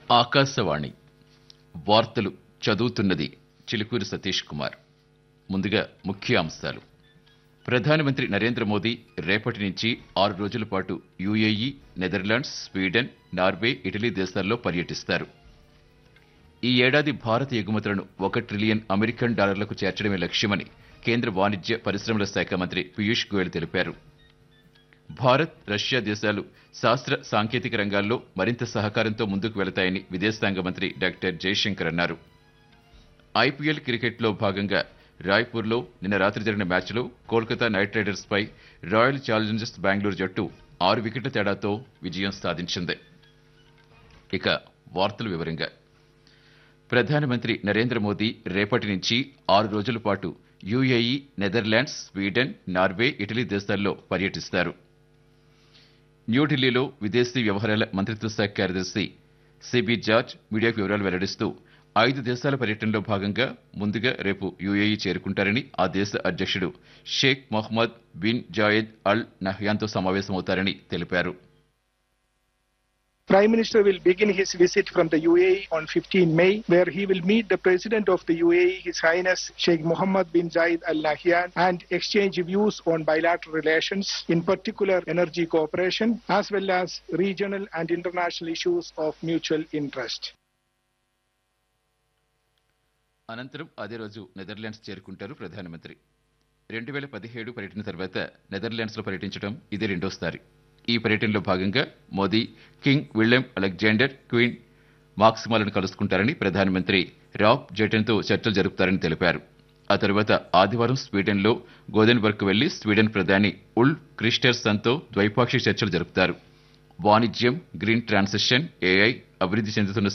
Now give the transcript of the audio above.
ఆకాశవాణి వార్తలు చదువుతున్నది చిలుకూరి సతీష్ కుమార్ ముందుగా ముఖ్య అంశాలు ప్రధానమంత్రి నరేంద్ర మోదీ రేపటి నుంచి ఆరు రోజుల పాటు UAE Netherlands Sweden Norway Italy దేశాల్లో పర్యటిస్తారు ఈ ఏడాది భారత ఎగుమతులను ఒక ట్రిలియన్ అమెరికన్ డాలర్లకు చేర్చడమే లక్ష్యమని కేంద్ర వాణిజ్య పరిశ్రమల శాఖ మంత్రి పీయూష్ గోయల్ తెలిపారు భారత్ రష్యా దేశాలు శాస్త్ర సాంకేతిక రంగాల్లో మరింత సహకారంతో ముందుకు వెళతాయని విదేశాంగ మంత్రి డాక్టర్ జయశంకర్ అన్నారు ఐపీఎల్ క్రికెట్లో భాగంగా రాయ్పూర్లో నిన్న రాత్రి జరిగిన మ్యాచ్లో కోల్కతా నైట్ రైడర్స్ పై రాయల్ ఛాలెంజర్స్ బెంగళూరు జట్టు ఆరు వికెట్ల తేడాతో విజయం సాధించింది ఇక వార్తల వివరంగా ప్రధానమంత్రి నరేంద్ర మోదీ రేపటి నుంచి ఆరు రోజుల పాటు UAE Netherlands Sweden Norway Italy దేశాల్లో పర్యటిస్తారు న్యూఢిల్లీలో విదేశీ వ్యవహారాల మంత్రిత్వ శాఖ కార్యదర్శి సిబి జార్జ్ మీడియాకు వివరాలు వెల్లడిస్తూ ఐదు దేశాల పర్యటనలో భాగంగా ముందుగా రేపు యుఏఈ చేరుకుంటారని ఆ దేశ అధ్యక్షుడు Sheikh Mohammed bin Zayed Al నహ్యాన్తో సమావేశమవుతారని తెలిపారు Prime Minister will begin his visit from the UAE on 15 May, where he will meet the President of the UAE, His Highness Sheikh Mohammed bin Zayed Al Nahyan, and exchange views on bilateral relations, in particular energy cooperation, as well as regional and international issues of mutual interest. అనంతరం అదే రోజు Netherlands చేరుకుంటారు ప్రధానమంత్రి రెండు వేల పదిహేడు పర్యటన తర్వాత నెదర్లాండ్స్లో పర్యటించడం ఇది రెండోసారి ఈ పర్యటనలో భాగంగా Modi King Willem Alexander Queen మాక్సిమాలను కలుసుకుంటారని ప్రధానమంత్రి రాబ్ జెటన్తో చర్చలు జరుపుతారని తెలిపారు ఆ తర్వాత ఆదివారం స్వీడన్లో గోదెన్బర్గ్ వెళ్లి స్వీడన్ ప్రధాని ఉల్ క్రిస్టర్సన్తో ద్వైపాక్షిక చర్చలు జరుపుతారు వాణిజ్యం గ్రీన్ ట్రాన్సిషన్ ఏఐ అభివృద్ధి చెందుతున్న